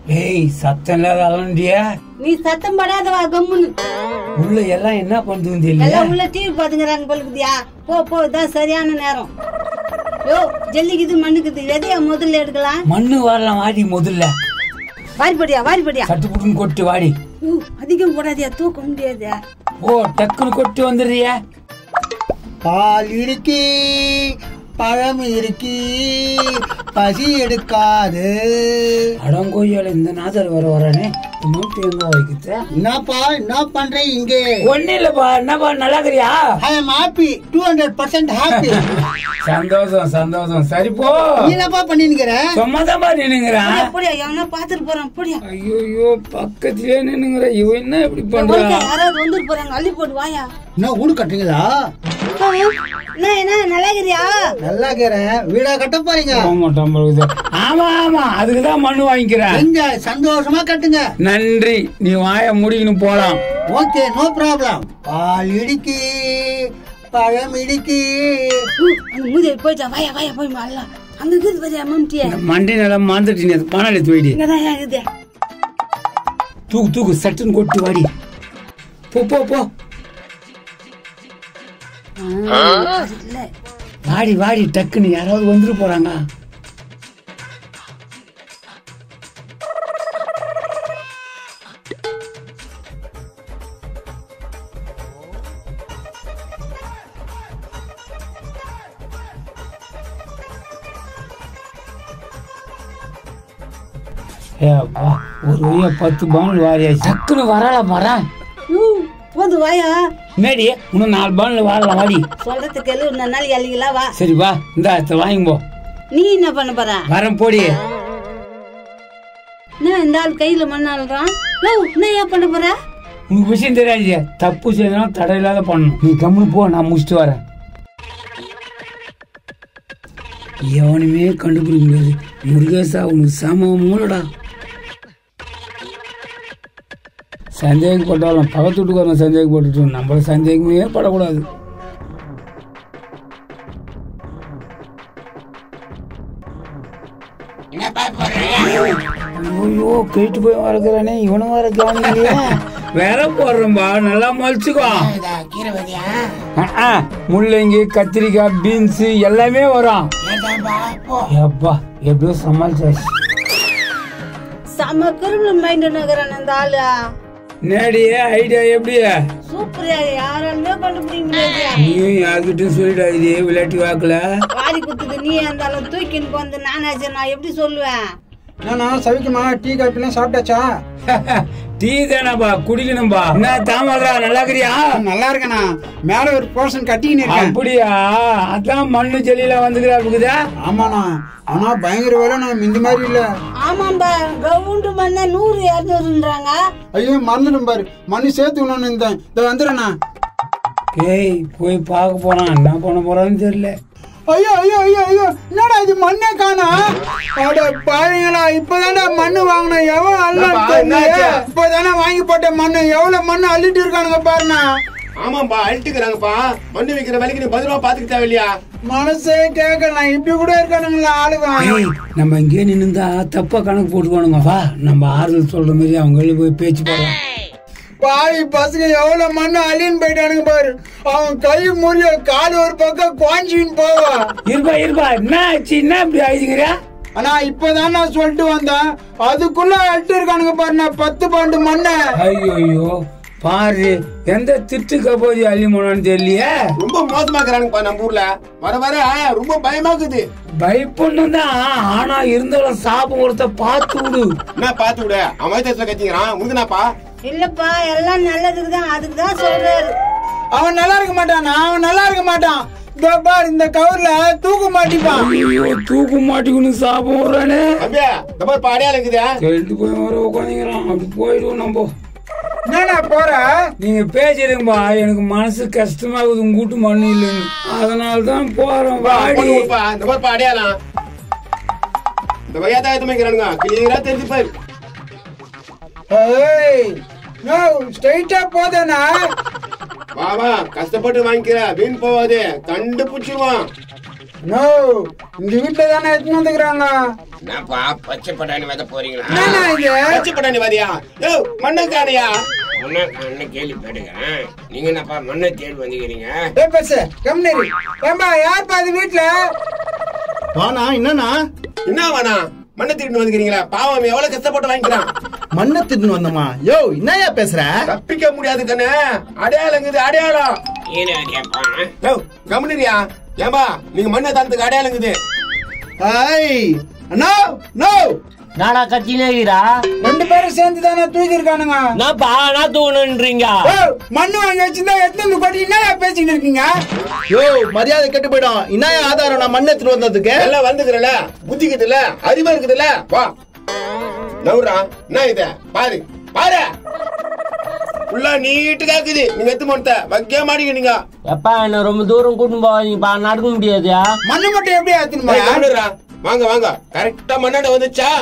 ஏய் சத்தம் இல்லாத அலண்டியா நீ சத்தம் படாத வா கம்முன்னு உள்ள எல்லாம் என்ன பண்ணுதுன்னு தெரியல எல்லாம் உள்ள டிவி பாத்துக்கிறாங்க பழுக்குதியா போ போ இதான் சரியான நேரம் யோ ஜல்லிக்குது மண்ணுக்குது எதையா முதல்ல எடுக்கலாம் மண்ணு வரலாம் வாடி முதல்ல வாரிப்படியா வாரிப்படியா சட்டுப்புட்டுன்னு கொட்டு வாடி யூ, அதிகம் போடாதியா தூக்க முடியாதியா ஓ டக்குன்னு கொட்டு வந்துடுறியா பால் இருக்கி பழம் இருக்கி பசி எடுக்காது அடங்கோயால இந்த நாதர் வர வரானே நோட்டு எங்க வைக்கிட்ட என்னப்பா என்ன பண்ற இங்கே ஒண்ணு இல்லப்பா என்னப்பா நல்லா இருக்கிறியா I am happy two hundred percent happy சந்தோஷம் சந்தோஷம் சரி போ நீ என்னப்பா பண்ணிருக்கிற சும்மா தான் நின்னுங்கிறான் அப்படியா எவனா பாத்துட்டு போறான் அப்படியா ஐயோ பக்கத்திலே நின்னுங்கிற இவன் என்ன இப்படி பண்றான் யாராவது வந்துட்டு போறாங்க அள்ளி போட்டு வாயா என்ன வீடு கட்டுறீங்களா என்ன என்ன நல்லா இருக்கிறியா நல்லா இருக்கிறேன் வீடா கட்ட போறீங்க ஆமா டம்பளுக்கு ஆமா ஆமா அதுக்குதான் மண்ணு வாங்கிக்கிறேன் எங்க சந்தோஷமா கட்டுங்க நன்றி நீ வாய முடிக்கணும் போலாம் ஓகே நோ ப்ராப்ளம் பால் இடிக்கி பழம் இடிக்கி யூ, அந்த மூதேவி போயிட்டா வாயா வாயா போய் அல்ல அங்க இருக்குது பாரியா மம்டியா இந்த மண்டி நிலம் மாந்துட்டு நீ அது பணம் எடுத்து போயிடு இங்கதான் இருக்குது தூக்கு தூக்கு சட்டுன்னு கொட்டு வாடி போ போ போ இல்ல வாடி வாடி டக்குன்னு யாராவது வந்துட்டு போறாங்க ஏ அப்பா, ஒரு வழியா பத்து பவுன் வாரியா டக்குன்னு வரல வரேன் யூ, போது வாயா மேடி இன்னும் நாலு பவுன்ல வாரலாம் வாடி சொல்றது கேளு இன்னொரு நாளைக்கு அள்ளிக்கலாம் வா சரி வா இந்தா இதை வாங்கிப்போ நீ என்ன பண்ண போற வரேன் போடி என்ன இந்த ஆள் கையில மண்ணாள்றான் யோ என்ன ஏன் பண்ண போற உனக்கு விஷயம் தெரியாது தப்பு செய்யணும் தடை இல்லாத பண்ணணும் நீ கம்முன்னு போ நான் முடிச்சுட்டு வரேன் எவனுமே கண்டுபிடிக்க முடியாது முருகேசா உனக்கு சம மூலடா சந்தேகப்பட்டாலும் பக்கத்து வீட்டுக்காரன் சந்தேகப்பட்டுட்டு நம்மள சந்தேகமே படக்கூடாது ஐயோ கேட்டு போய் வரக்குறானே இவனும் வர கவனிக்கலையா வேற போடுறோம்பா நல்லா மலிச்சுக்கோ அஹ், அஹ், முள்ளங்கி கத்திரிக்காய் பீன்ஸ் எல்லாமே வரும் எப்பா எப்படியோ சமாளிச்சாச்சு செம கிருமி மைண்ட் நகரான் அந்த ஆளு நேடி ஐடியா எப்படி சூப்பரியா யாராலுமே கண்டுபிடிக்க முடியாது நீயும் யார்கிட்டயும் சொல்லிடாதே விளையாட்டு வாக்குல வாரி குத்துது நீ அந்த ஆளு தூக்கின்னு போந்து நானாச்சு நான் எப்படி சொல்லுவேன் என்னண்ணா சவிக்குமா டீ காப்பிலாம் சாப்பிட்டாச்சா டீ தானப்பா குடிக்கணும்பா என்ன தாமதா நல்லா இருக்கிறியா நல்லா இருக்கேண்ணா மேல ஒரு போர்ஷன் கட்டிக்கின்னு இருக்கேன் அப்படியா அதான் மண்ணு செல்லியில வந்துக்கிறா ஆமாண்ணா ஆனா பயங்கர வேலை நான் இந்த மாதிரி இல்ல ஆமாம்பா கவுண்டு மண்ண நூறு இரநூறுன்றாங்க ஐயோ மறந்துடும் பாரு மண்ணு சேர்த்துக்கணும்னு இருந்தேன் இதை வந்துடுறேண்ணா ஏய் போய் பார்க்க போறான் என்ன பண்ண போறான்னு தெரியல ஐயோ ஐயோ ஐயோ ஐயோ என்னடா இது மண்ணே காணா அட பாருங்களா இப்பதானே மண்ணு வாங்கினேன் எவன் அள்ள இப்பதானே வாங்கி போட்ட மண்ணு எவ்வளவு மண்ணு அள்ளிட்டு இருக்கானுங்க பாருண்ணா ஆமாப்பா அழிட்டுக்கிறாங்கப்பா மண்ணு வைக்கிற வேலைக்கு நீ பத்திரமா பாத்துக்க தேவையில்லையா மனசே கேட்கலாம் இப்படி கூட இருக்கானுங்களா ஆளுங்க ஏய் நம்ம இங்கே நின்னுந்தா தப்பா கணக்கு போட்டுக்கோணுங்க வா நம்ம ஆறுதல் சொல்ற மாதிரி அவங்க போய் பேச்சு போடலாம் பாவி பசங்க எவ்வளவு மண்ணு அள்ளின்னு போயிட்டானுங்க பாரு அவன் கை முறிய கால் ஒரு பக்கம் குவாஞ்சின்னு போவா இருப்பா இருப்பா என்ன ஆச்சு என்ன இப்படி ஆயிடுங்கிறியா ஆனா இப்பதான் நான் சொல்லிட்டு வந்தேன் அதுக்குள்ள அட்டு இருக்கானுங்க பாரு நான் பத்து பண்டு மண்ணை ஐயோ ஐயோ பாரு எந்த திட்டுக்க போய் அள்ளி போனான்னு தெரியலையே ரொம்ப மோசமா இருக்கிறானுங்கப்பா நம்ம ஊர்ல வர வர ரொம்ப பயமா இருக்குது பயப்படணும் தான் ஆனா இருந்தாலும் சாபம் ஒருத்த பார்த்து விடு என்ன பாத்து விட அவன் வயசுல கத்திக்கிறான் முதுனாப்பா இல்லப்பா எல்லாம் நல்லதுக்கு தான் அதுக்கு தான் சொல்றாரு அவன் நல்லா இருக்க மாட்டானா அவன் நல்லா இருக்க மாட்டான் இதோ பார் இந்த கவர்ல தூக்க மாட்டிப்பான் ஐயோ தூக்க மாட்டிக்கணும் சாபம் வர்றானே அப்படியே இந்த மாதிரி பாடியா இருக்குதா சொல்லிட்டு போய் வர உட்காந்துக்கிறான் அப்படி போயிடுவோம் நம்ம என்னடா போற நீங்க பேசிடுங்கப்பா எனக்கு மனசு கஷ்டமா இருக்குது உங்க கூட்டு மண்ணு இல்லைன்னு அதனால தான் போறோம் வாடி இந்த மாதிரி பாடியாலாம் இந்த வகையா வைக்கிறானுங்க கிளியரா தெரிஞ்சு பாரு ஏய் நோ ஸ்ட்ரைட்டா போதேனா வா வா கஷ்டப்பட்டு வாங்கிக்கிற வீண் போவாதே கண்டு புடிச்சிருவான் நோ இந்த வீட்டுல தானே எடுத்துன்னு வந்துக்கிறாங்க என்னப்பா பச்சை பட்டாணி வித போறீங்களா என்னண்ணா இது? பச்சை பட்டாணி வாதியா யோ மண்ணை காணியா மண்ணை காண கேள்வி போட்டுக்கிறேன் நீங்க என்னப்பா மண்ணை தேடி வந்துக்கிறீங்க ஏ பஸ் கம்னரி ஏம்பா யார் பாது வீட்டுல வானா என்னண்ணா என்ன வேணா மண்ணை திருட்டு வந்துக்கிறீங்களா பாவம் அவன் எவ்வளவு கஷ்டப்பட்டு வாங்கிக்கிறான் மண்ணை தின்னு வந்தோமா யோ என்னயா பேசுற தப்பிக்க முடியாது கண்ணு அடையாளங்குது அடையாளம் ஏனே அடையாப்பா யோ கம்னரியா ஏம்பா நீங்க மண்ணை தரத்துக்கு அடையாளங்குது ஹாய் அண்ணா நோ நாடா கத்தினேகிறா ரெண்டு பேரும் சேர்ந்து தானே தூக்கி இருக்கானுங்க நான் பானா தூணுன்றீங்க ஓ, மண்ணு வாங்கி வச்சிருந்தா எடுத்து வந்து கொட்டி என்ன பேசிட்டு இருக்கீங்க யோ மரியாதை கெட்டு போயிடும் என்னயா ஆதாரம் நான் மண்ணை எடுத்துட்டு வந்ததுக்கு எல்லாம் வந்துக்கிறல புத்திக்குதுல அறிவா இருக்குதுல்ல வா நவுறா என்ன இது பாரு பாரு ஃபுல்லா நீட்டுக்கா இருக்குது நீங்க எத்து மொத்த வக்கிய மாட்டீங்க நீங்க எப்பா என்ன ரொம்ப தூரம் கூட்டின்னு போவாதீங்கப்பா நடக்க முடியாதுயா மண்ணு மட்டும் எப்படி ஏத்துணுமா ஏய், கம்முனுடா. வாங்க வாங்க கரெக்டா மண்ணாண்ட வந்துச்சா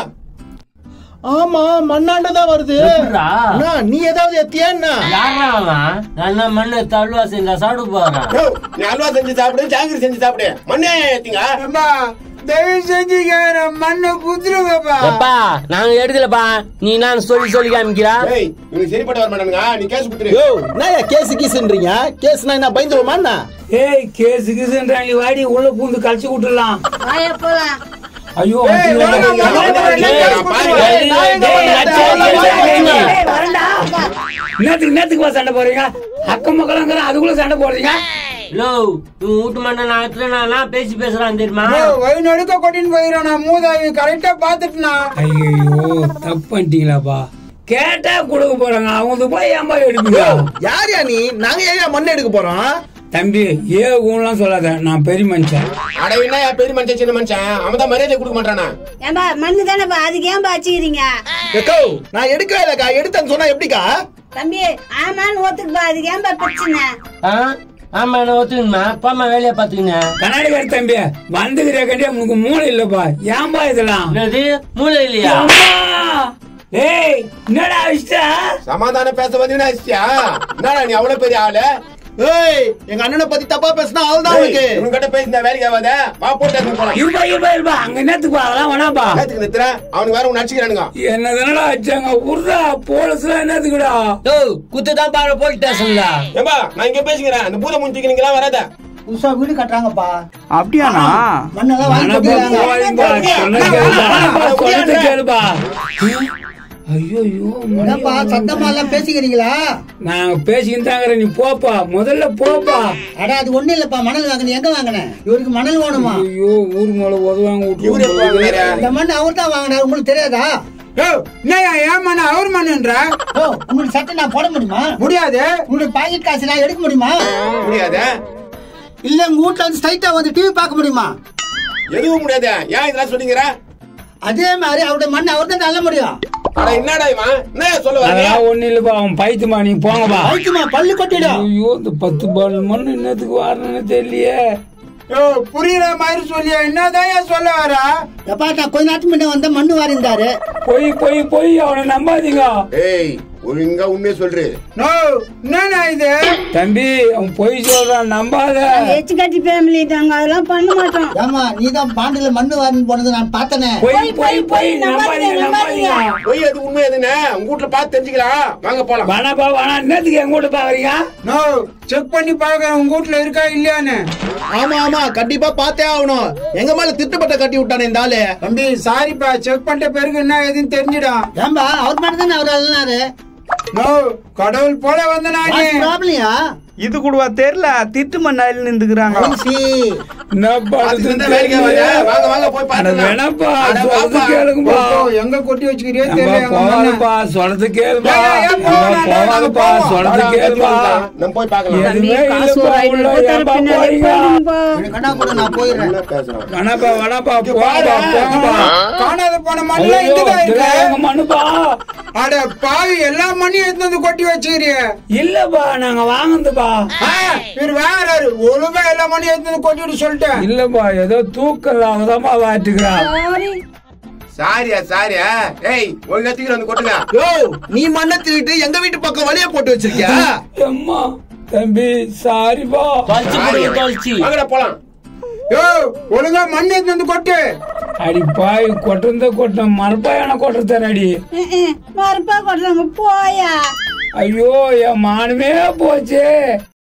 ஆமா மண்ணாண்ட தான் வருது எப்படிடா? அண்ணா, நீ ஏதாவது எத்தியா என்ன யாரா அவன் நான் என்ன மண்ணு தள்ளுவா செஞ்சா சாப்பிட போறேன் யோ, நீ அல்வா செஞ்சு சாப்பிடு ஜாங்கிரி செஞ்சு சாப்பிடு மண்ணே ஏத்தீங்க ஏம்பா தயவு செஞ்சு கேக்குறேன், மண்ணை குத்துருங்கப்பா எப்பா நாங்க எடுக்கலப்பா நீ நான் சொல்லி சொல்லி காமிக்கிறா ஏய் இவனுக்கு சரிப்பட்டு வர மாட்டானுங்க நீ கேஸ் குடுத்துரு யோ என்னயா கேஸ் கீஸ்ன்றீங்க கேஸ்னா என்ன பயந்துருமா என்ன ஏய் கேசு கிசுன்றாங்க வாடி உள்ள பூந்து கழிச்சு விட்டுலாம் வாயா போலாம் ஐயோ ஏய், வந்து வாங்க, வந்து- வாங்க, வாங்க, ஏய், வாங்க, பாரு, வாங்க, ஏய், வாங்க, டேய், வாங்க, லட்சம், வாங்க, லட்சம், வாங்க, லட்சம். வாங்க. ஏய், வரேன்டா. நேத்துக்கு நேத்துக்கு சண்டை போறீங்க அக்கம் மக்களாங்கிற அதுக்குள்ள சண்டை போடுறீங்க லோ உன் வீட்டு மண்ணை நான் எடுத்துனா நான் பேசி பேசுறான் தெரியுமா ஏய், வழி நடுக்க கொட்டின்னு போயிடும் நான் மூதாவி கரெக்டா பாத்துட்டுனா ஐயோ தப்பு பண்ணிட்டீங்களாப்பா கேட்டா கொடுக்க போறாங்க அவங்க போய் ஏன்பா எடுப்பீங்க யார் யா நீ நாங்க ஏன் மண்ணை எடுக்க போறோம் தம்பி ஏ ஊன்லாம் சொல்லாத நான் பெரிய மனுஷன் அட என்ன பெரிய மனுஷன் சின்ன மனுஷன் அவன் தான் மரியாதை கொடுக்க மாட்டானா ஏன்பா மண்ணு தானேப்பா அதுக்கு ஏன்பா வச்சுக்கிறீங்க ஏக்கோ நான் எடுக்கவே இல்லக்கா எடுத்தேன்னு சொன்னா எப்படிக்கா தம்பி ஆமான்னு ஒத்துக்குப்பா அதுக்கு ஏன்பா பிரச்சனை ஆ? ஆமா என்ன ஒத்துக்கணுமா அப்பாம்மா வேலையை பாத்துக்கினேன் கண்ணாடிக்கார தம்பி வந்துக்கிற கண்டியா உனக்கு மூளை இல்லப்பா ஏன்பா இதெல்லாம் என்னது மூளை இல்லையா அம்மா! ஏய் என்னடா இஷ்டா சமாதானம் பேச வந்தீங்கன்னா ஆச்சியா என்னடா நீ அவ்வளவு பெரிய ஆளு ஏய் எங்க அண்ணனை பத்தி தப்பா பேசினா அவள்தான் உனக்கு இவங்க கிட்ட பேசி வேலைக்கு ஆகாத வா போட்டு எடுத்துட்டு போலாம் இருப்பா இருப்பா இருப்பா அங்க என்னத்துக்கு அதெல்லாம் வேணாப்பா என்னத்துக்கு நிறுத்துற அவனுக்கு வேற உன்னை அடிச்சுக்கிறானுங்க என்னதானடா வச்சாங்க உர்றா போலீஸ்லாம் என்னத்துக்குடா ஓ குத்துதான் பாரு போலீஸ் ஸ்டேஷன்ல ஏம்பா நான் இங்க பேசிக்கிறேன் அந்த பூத முன் தூக்கினீங்களா வராத புதுசா வீடு கட்டுறாங்கப்பா அப்படியாண்ணா மண்ணெல்லாம் வாங்கி வேணாப்பா, கொட்டிடுறாங்க. போவாதீங்கப்பா. சொன்னது கேளுப்பா. சொல்றது கேளுப்பா ஐயோ என்னப்பா சத்தமா எல்லாம் பேசிக்கிறீங்களா நாங்க பேசிக்கிட்டு தாங்கிற நீ போப்பா முதல்ல போப்பா அட அது ஒண்ணு இல்லப்பா மணல் வாங்கின எங்க வாங்கினேன் இவருக்கு மணல் வேணுமா ஐயோ ஊர் மேல உதவாங்க இவரு எப்ப வாங்கினாரு? இந்த மண் அவர் தான் வாங்கினார் உங்களுக்கு தெரியாதா என்னய்யா ஏன் மண்ணு அவர் மண்ணுன்ற ஓ உங்களுக்கு சட்டை நான் போட முடியுமா முடியாது உங்களுக்கு பாக்கெட் காசு நான் எடுக்க முடியுமா முடியாது இல்ல உங்க வீட்டுல வந்து ஸ்ட்ரைட்டா வந்து டிவி பார்க்க முடியுமா எதுவும் முடியாது ஏன் இதெல்லாம் சொன்னீங்கிற அதே மாதிரி அவருடைய மண் அவர் தான் தள்ள முடியும் அட என்னடா இவன் என்ன சொல்ல வரீங்க அதெல்லாம் ஒண்ணு இல்லப்பா அவன் பைத்துமா நீ போங்கப்பா வைக்குமா பல்லு கொட்டிடும் ஐயோ இந்த பத்து பால் மண்ணு என்னத்துக்கு வரணும்னு தெரியலையே யோ புரியுற மாதிரி சொல்லியா என்னதான் சொல்ல வரா எப்பா நான் கொஞ்ச நேரத்துக்கு முன்ன வந்த மண்ணு வாரிந்தாரு போய் போய் போய் அவனை நம்பாதீங்க ஏய் ஒழுங்கா உண்மையை சொல்று நோ என்னண்ணா இது தம்பி அவன் பொய் சொல்றான் நம்பாத எச்சு கட்டி ஃபேமிலி தாங்க அதெல்லாம் பண்ண மாட்டோம் ஏமா நீ தான் பாண்டில மண்ணு வாரின்னு போனது நான் பார்த்தனே போய் போய் போய் நம்பாதீங்க நம்பாதீங்க போய் அது உண்மை எதுன்னு உங்க வீட்டுல பார்த்து தெரிஞ்சுக்கலாம் வாங்க போலாம் வேணாப்பா வேணா என்னத்துக்கு எங்க கூட பாக்குறீங்க நோ செக் பண்ணி பாக்குறேன் உங்க வீட்டுல இருக்கா இல்லையான்னு ஆமா ஆமா கண்டிப்பா பார்த்தே ஆகணும் எங்க மேல திட்டுப்பட்ட கட்டி விட்டானே இந்த ஆளு தம்பி சாரிப்பா செக் பண்ணிட்ட பிறகு என்ன ஏதுன்னு தெரிஞ்சிடும் ஏம்பா அவர் மட்டும் தானே அவர் அழுனாரு நோ கடவுள் போல வந்த நானே ப்ராப்ளம்யா இது கூடவா தெரியல திட்டு மண்ணாயில் நின்றுக்கிறாங்க என்ன பார்த்துட்டு இருந்தா படுத்து வேலைக்கு ஆகாது. வாங்க வாங்க போய் அட பாருங்க வேணாப்பா அட சொல்றது வாப்பா. கேளுங்கப்பா ஓ, எங்க கொட்டி வச்சுக்கிறியோ நம்ம தெரியல எங்க மண்ணை. போவாதப்பா சொல்றது கேளுப்பா ஏய், ஏன் நம்ம போவாத? நாங்க போவாதப்பா போவோம். சொல்றது வாடா, கேளுப்பா நம்ம போய் பார்க்கலாம் எதுவுமே காசு இல்லப்பா ஒரு ஐநூறு உள்ள ரூபாய் தர ஏன்பா பின்னாடி போறீங்க போயிடுங்கப்பா. எனக்கு கண்ணா கூட நான் போயிடுறேன் என்ன பேசுறான் வேணாப்பா வேணாப்பா இங்க போங்கப்பா பாரு. போங்கப்பா காணாத போன மண்ணெல்லாம் ஐயோ இங்கதான் இதெல்லாம் இருக்கு எங்க மண்ணுப்பா அட பாவி எல்லா மண்ணையும் எடுத்து வந்து கொட்டி வச்சுக்கிறிய இல்லப்பா நாங்க வாங்குதுப்பா இவர் வாங்குறாரு ஒழுங்கா எல்லா மண்ணையும் எடுத்து வந்து கொட்டிட்டு சொல்லிட்டேன் இல்லப்பா ஏதோ தூக்கல் அவதாமா வாட்டுக்கிறா சாரி சாரியா சாரியா ஏய் ஒழுங்கா தூக்கி வந்து கொட்டுங்க யோ நீ மண்ணை திருட்டு எங்க வீட்டு பக்கம் வழிய போட்டு வச்சிருக்கியா அம்மா தம்பி சாரிப்பா தொலைச்சு கொடுங்க தொலைச்சு வாங்கடா போலாம் யோ ஒழுங்கா மண்ணு எடுத்து வந்து கொட்டு அடி பாய் கொட்டுறத கொட்டம் மரப்பாயான கொட்டுறதானே அடி மறுப்பா கொட்டுறாங்க போயா ஐயோ என் மானமே போச்சு